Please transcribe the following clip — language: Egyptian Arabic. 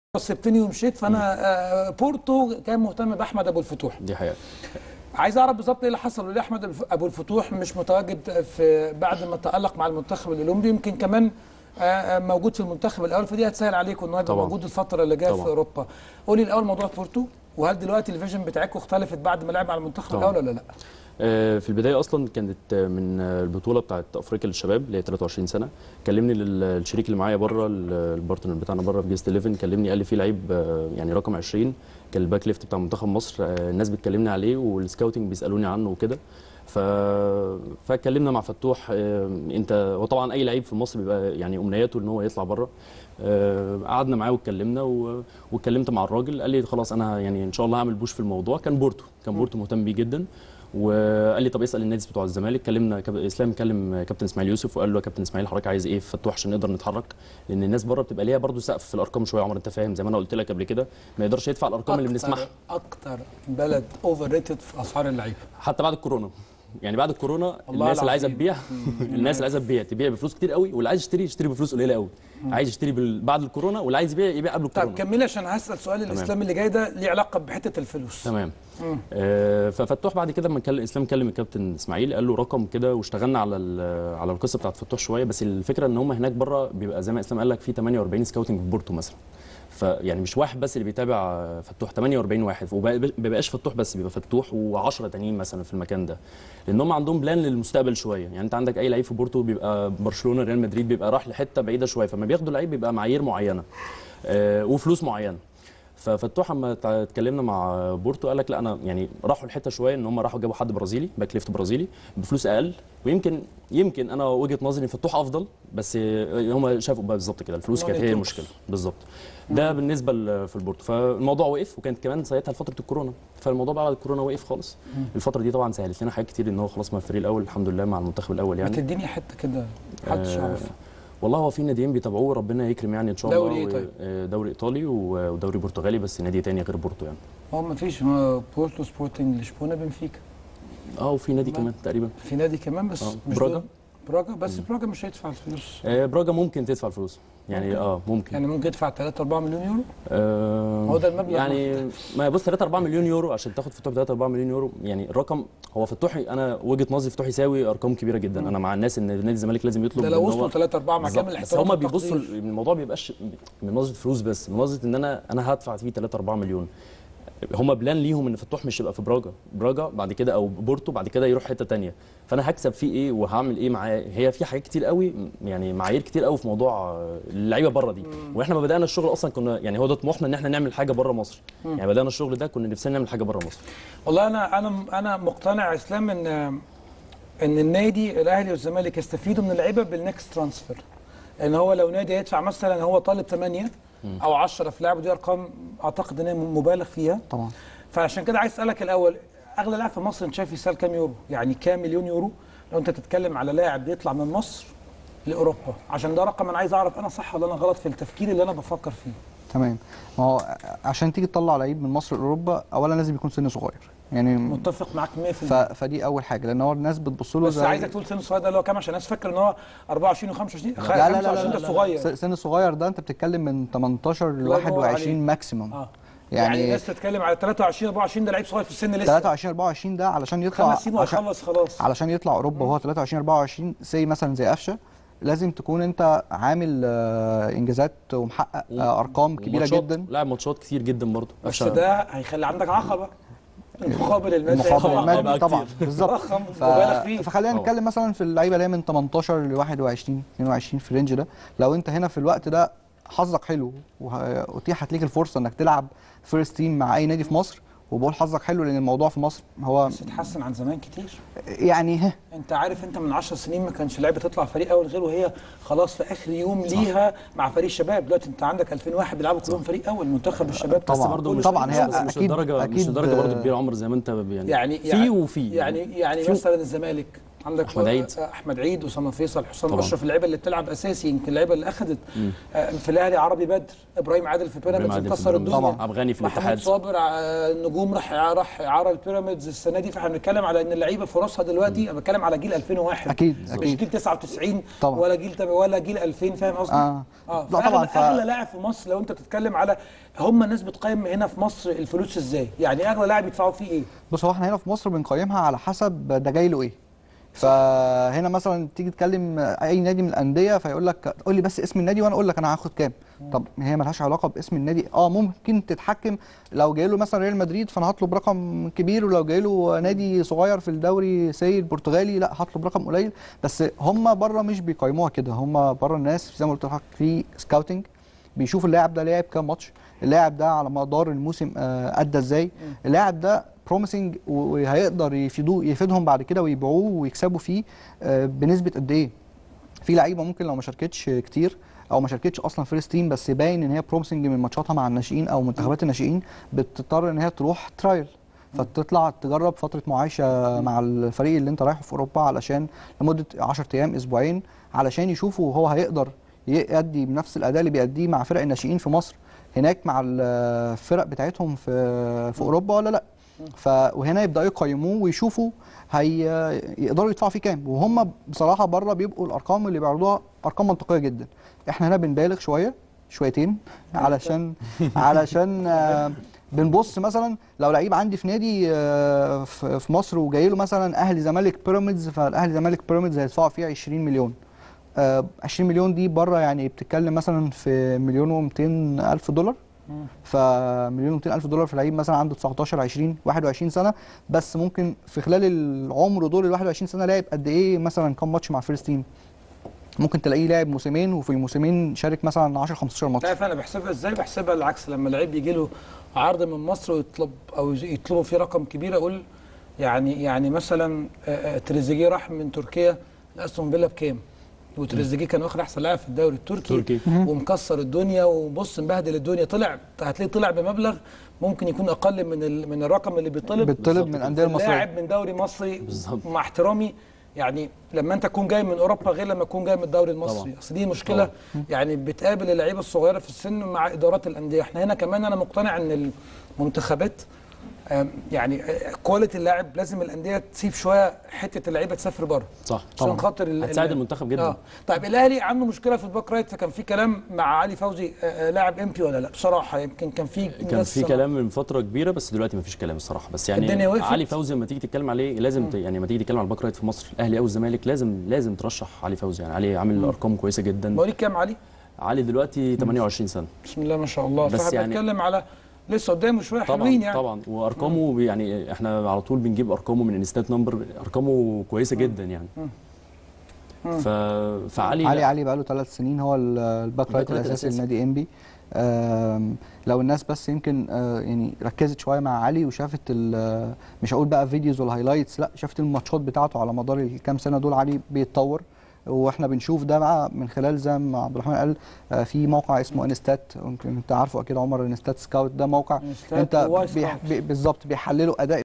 سبتني ومشيت فانا آه، بورتو كان مهتم باحمد ابو الفتوح دي حقيقه عايز اعرف بالظبط ايه اللي حصل وليه احمد الف- ابو الفتوح مش متواجد في بعد ما تالق مع المنتخب الاولمبي يمكن كمان آه، آه، موجود في المنتخب الاول فدي هتسهل عليكم انه يبقى طبعاً. موجود الفتره اللي جايه في طبعاً. اوروبا قولي الاول موضوع بورتو وهل دلوقتي الفيجن بتاعتكم اختلفت بعد ما لعب على المنتخب طبعاً. الاول ولا لا آه، في البدايه اصلا كانت آه، من آه، البطوله بتاعت افريقيا للشباب اللي هي 23 سنه كلمني لل- الشريك اللي معايا بره ال- البارتنر بتاعنا بره في جيست 11 كلمني قال لي في لعيب آه، يعني رقم 20 كان الباك ليفت بتاع منتخب مصر آه، الناس بتكلمني عليه والسكاوتنج بيسالوني عنه وكده ف... فاتكلمنا مع فتوح آه، انت هو طبعا اي لعيب في مصر بيبقى يعني امنياته ان هو يطلع بره آه، قعدنا معاه واتكلمنا و... واتكلمت مع الراجل قال لي خلاص انا يعني ان شاء الله هعمل بوش في الموضوع كان بورتو كان بورتو مهتم بيه جدا وقال لي طب اسال النادي بتوع الزمالك كلمنا كاب... اسلام كلم كابتن اسماعيل يوسف وقال له يا كابتن اسماعيل حضرتك عايز ايه في فتوح عشان نقدر نتحرك لان الناس بره بتبقى ليها برضو سقف في الارقام شويه يا عمر انت فاهم زي ما انا قلت لك قبل كده ما يقدرش يدفع الارقام اللي بنسمعها اكتر بلد اوفر ريتد في اسعار اللعيبه حتى بعد الكورونا يعني بعد الكورونا والله الناس اللي عايزه العظيم. تبيع الناس اللي عايزه تبيع تبيع بفلوس كتير قوي واللي عايز يشتري يشتري بفلوس قليله قوي عايز يشتري بال... بعد الكورونا واللي عايز يبيع يبيع قبل طب الكورونا كملي عشان هسال سؤال الاسلام اللي جاي ده ليه علاقه بحته الفلوس تمام آه ففتوح بعد كده لما كلم اسلام كلم الكابتن اسماعيل قال له رقم كده واشتغلنا على ال- على القصه بتاعت فتوح شويه بس الفكره ان هم هناك بره بيبقى زي ما اسلام قال لك في 48 سكاوتنج في بورتو مثلا فيعني مش واحد بس اللي بيتابع فتوح 48 واحد وما بيبقاش فتوح بس بيبقى فتوح و10 تانيين مثلا في المكان ده لان هم عندهم بلان للمستقبل شويه يعني انت عندك اي لعيب في بورتو بيبقى برشلونه ريال مدريد بيبقى راح لحته بعيده شويه فما بياخدوا لعيب بيبقى معايير معينه آه وفلوس معينه ففتوح اما تع- اتكلمنا مع بورتو قال لك لا انا يعني راحوا الحته شويه ان هم راحوا جابوا حد برازيلي باك ليفت برازيلي بفلوس اقل ويمكن يمكن انا وجهه نظري ان فتوح افضل بس هم شافوا بقى بالظبط كده الفلوس كانت هي Money talks. المشكله بالظبط ده بالنسبه ل- في البورتو فالموضوع وقف وكانت كمان ساعتها فتره الكورونا فالموضوع بعد الكورونا وقف خالص الفتره دي طبعا سهلت لنا حاجات كتير ان هو خلاص مع الفريق الاول الحمد لله مع المنتخب الاول ما يعني تديني حته كده محدش آه، يعرف والله هو في ناديين بيتابعوه ربنا يكرم يعني ان شاء دوري الله إيه طيب؟ آه، دوري ايطالي و- ودوري برتغالي بس نادي تاني غير بورتو يعني هو ما فيش ما بورتو سبورتنج لشبونه بنفيكا اه وفي نادي ما- كمان تقريبا في نادي كمان بس آه، مش براجا. دول. براجا بس براجا مش هيدفع الفلوس آه، براجا ممكن تدفع الفلوس يعني ممكن. اه ممكن يعني ممكن يدفع 3 4 مليون يورو آه هو ده المبلغ يعني ما بص 3 4 مليون يورو عشان تاخد فتوح ب 3 4 مليون يورو يعني الرقم هو فتوحي انا وجهه نظري فتوح يساوي ارقام كبيره جدا انا مع الناس ان نادي الزمالك لازم يطلب ده إن لو هو- وصلوا 3 4 مع بالظبط. كامل بس الاحترام هم بيبصوا والتقدير. الموضوع بيبقاش من نظره فلوس بس من نظره ان انا انا هدفع فيه 3 4 مليون هم بلان ليهم ان فتوح مش يبقى في براجا براجا بعد كده او بورتو بعد كده يروح حته تانية فانا هكسب فيه ايه وهعمل ايه معاه هي في حاجات كتير قوي يعني معايير كتير قوي في موضوع آه، اللعيبه بره دي واحنا ما بدانا الشغل اصلا كنا يعني هو ده طموحنا ان احنا نعمل حاجه بره مصر يعني بدانا الشغل ده كنا نفسنا نعمل حاجه بره مصر والله انا انا انا مقتنع يا اسلام ان ان النادي الاهلي والزمالك يستفيدوا من اللعيبه بالنكست ترانسفير ان هو لو نادي يدفع مثلا هو طالب 8 او 10 في لاعب ودي ارقام اعتقد ان هي مبالغ فيها طبعا فعشان كده عايز اسالك الاول اغلى لاعب في مصر انت شايف يسال كام يورو يعني كام مليون يورو لو انت تتكلم على لاعب بيطلع من مصر لاوروبا عشان ده رقم انا عايز اعرف انا صح ولا انا غلط في التفكير اللي انا بفكر فيه تمام ما هو عشان تيجي تطلع لعيب من مصر لاوروبا اولا لازم يكون سنه صغير يعني متفق معاك 100% ف... فدي اول حاجه لان هو الناس بتبص له بس عايزك تقول سن صغير ده اللي هو كام عشان الناس فاكره ان هو 24 و25 لا لا لا, لا, ده لا, صغير لا. سن صغير ده انت بتتكلم من 18 ل الله ينور 21 عليك. ماكسيموم اه يعني, يعني, الناس تتكلم على 23 24 ده لعيب صغير في السن لسه 23 24 ده علشان يطلع خمس سنين عشان, وهيخلص خلاص علشان يطلع اوروبا وهو 23 24 سي مثلا زي قفشه لازم تكون انت عامل آه، انجازات ومحقق آه، ارقام كبيره وماتشات- جدا لاعب ماتشات كتير جدا برضه بس ده هيخلي عندك عقبه المقابل المادي المقابل هيبقى المادي هيبقى طبعا كتير. بالظبط ضخم ف... مبالغ فيه فخلينا طبعا. نتكلم مثلا في اللعيبه اللي هي من 18 ل 21 22 في الرينج ده لو انت هنا في الوقت ده حظك حلو واتيحت ليك الفرصه انك تلعب فيرست تيم مع اي نادي في مصر وبقول حظك حلو لان الموضوع في مصر هو بس اتحسن عن زمان كتير يعني ها انت عارف انت من 10 سنين ما كانش لعيبه تطلع فريق اول غير وهي خلاص في اخر يوم ليها مع فريق الشباب دلوقتي انت عندك 2000 واحد بيلعبوا كلهم فريق اول منتخب الشباب طبعا. بس برضه مش طبعا هي مش, مش أكيد- لدرجه مش أكيد، لدرجه برضه آه، كبيره عمر زي ما انت يعني يعني في يعني وفي يعني يعني في- مثلا الزمالك عندك أحمد عيد. آه، احمد عيد اسامه فيصل حسام طبعاً. اشرف اللعيبه اللي بتلعب اساسي يمكن اللعيبه اللي اخذت آه، في الاهلي عربي بدر ابراهيم عادل في إبراهيم بيراميدز عادل في مكسر بيراميدز. الدنيا طبعاً. عبد الغني في محمود الاتحاد صابر آه، النجوم راح راح اعاره البيراميدز السنه دي فاحنا بنتكلم على ان اللعيبه فرصها دلوقتي انا بتكلم على جيل 2001 أكيد، مش أكيد. جيل 99 طبعاً. ولا جيل تم- ولا جيل 2000 فاهم قصدي؟ آه. اه لا طبعاً، طبعا ف- اغلى لاعب في مصر لو انت بتتكلم على هم الناس بتقيم هنا في مصر الفلوس ازاي؟ يعني اغلى لاعب يدفعوا فيه ايه؟ بص هو احنا هنا في مصر بنقيمها على حسب ده جاي له ايه فهنا مثلا تيجي تكلم اي نادي من الانديه فيقول لك قول لي بس اسم النادي وانا اقول لك انا هاخد كام طب هي ملهاش علاقه باسم النادي اه ممكن تتحكم لو جاي له مثلا ريال مدريد فانا هطلب رقم كبير ولو جاي له نادي صغير في الدوري سي البرتغالي لا هطلب رقم قليل بس هم بره مش بيقيموها كده هم بره الناس زي ما قلت لحضرتك في سكاوتنج بيشوف اللاعب ده لعب كام ماتش اللاعب ده على مدار الموسم آه، ادى ازاي اللاعب ده بروميسنج وهيقدر يفيدوه يفيدهم بعد كده ويبيعوه ويكسبوا فيه آه، بنسبه قد ايه في لعيبه ممكن لو ما شاركتش كتير او ما شاركتش اصلا فيرست تيم بس باين ان هي بروميسنج من ماتشاتها مع الناشئين او منتخبات الناشئين بتضطر ان هي تروح ترايل فتطلع تجرب فتره معايشه مع الفريق اللي انت رايحه في اوروبا علشان لمده 10 ايام اسبوعين علشان يشوفوا هو هيقدر يأدي بنفس الاداء اللي بيأديه مع فرق الناشئين في مصر هناك مع الفرق بتاعتهم في في اوروبا ولا لا ف وهنا يبداوا يقيموه ويشوفوا هي يقدروا يدفعوا فيه كام وهم بصراحه بره بيبقوا الارقام اللي بيعرضوها ارقام منطقيه جدا احنا هنا بنبالغ شويه شويتين علشان علشان آه، بنبص مثلا لو لعيب عندي في نادي آه، في في مصر وجاي له مثلا اهلي زمالك بيراميدز فالاهلي زمالك بيراميدز هيدفعوا فيه 20 مليون آه، 20 مليون دي بره يعني بتتكلم مثلا في مليون و200 الف دولار فمليون و200 الف دولار في لعيب مثلا عنده 19 20 21 سنه بس ممكن في خلال العمر دول ال 21 سنه لعب قد ايه مثلا كام ماتش مع فيرست تيم ممكن تلاقيه لعب موسمين وفي الموسمين شارك مثلا 10 15 ماتش لا فانا بحسبها ازاي بحسبها العكس لما لعيب يجي له عرض من مصر ويطلب او يطلبوا فيه رقم كبير اقول يعني يعني مثلا آه، آه، تريزيجيه راح من تركيا لاستون فيلا بكام؟ وتريزيجيه كان واخد احسن لاعب في الدوري التركي تركي. ومكسر الدنيا وبص مبهدل الدنيا طلع هتلاقيه طلع بمبلغ ممكن يكون اقل من ال- من الرقم اللي بيطلب بيطلب من الانديه المصريه لاعب من دوري مصري بالظبط. مع احترامي يعني لما انت تكون جاي من اوروبا غير لما تكون جاي من الدوري المصري طبعا. اصل دي مشكله يعني بتقابل اللعيبه الصغيره في السن مع ادارات الانديه احنا هنا كمان انا مقتنع ان المنتخبات آم، يعني آه، كواليتي اللاعب لازم الانديه تسيب شويه حته اللعيبه تسافر بره صح عشان طبعا خاطر ال- هتساعد ال- المنتخب جدا اه طيب الاهلي عنده مشكله في الباك رايت فكان في كلام مع علي فوزي آه، آه، لاعب امبي ولا لا بصراحه يمكن كان في كان ناس في سمع- كلام من فتره كبيره بس دلوقتي مفيش كلام الصراحه بس يعني الدنيا وقفت؟ علي فوزي لما تيجي تتكلم عليه لازم ت... يعني لما تيجي تتكلم على الباك رايت في مصر الاهلي او الزمالك لازم لازم ترشح علي فوزي يعني علي عامل ارقام كويسه جدا مواليد كام علي؟ علي دلوقتي 28 سنه بسم الله ما شاء الله بس فاحنا يعني- بنتكلم على لسه قدامه شويه طبعا حلوين يعني طبعا وارقامه بي- يعني احنا على طول بنجيب ارقامه من انستات نمبر ارقامه كويسه جدا يعني ف... فعلي علي لا، علي بقاله ثلاث سنين هو ال- الباك رايت رايت الاساسي الأساسي. لنادي انبي آم، لو الناس بس يمكن آه، يعني ركزت شويه مع علي وشافت ال- مش هقول بقى فيديوز ولا هايلايتس لا شافت الماتشات بتاعته على مدار الكام سنه دول علي بيتطور واحنا بنشوف ده بقى من خلال زي ما عبد الرحمن قال آه، في موقع اسمه انستات ممكن انت عارفه اكيد عمر انستات سكاوت ده موقع إنستات انت وواي بيح- سكاوت. بي- بالظبط بيحللوا اداء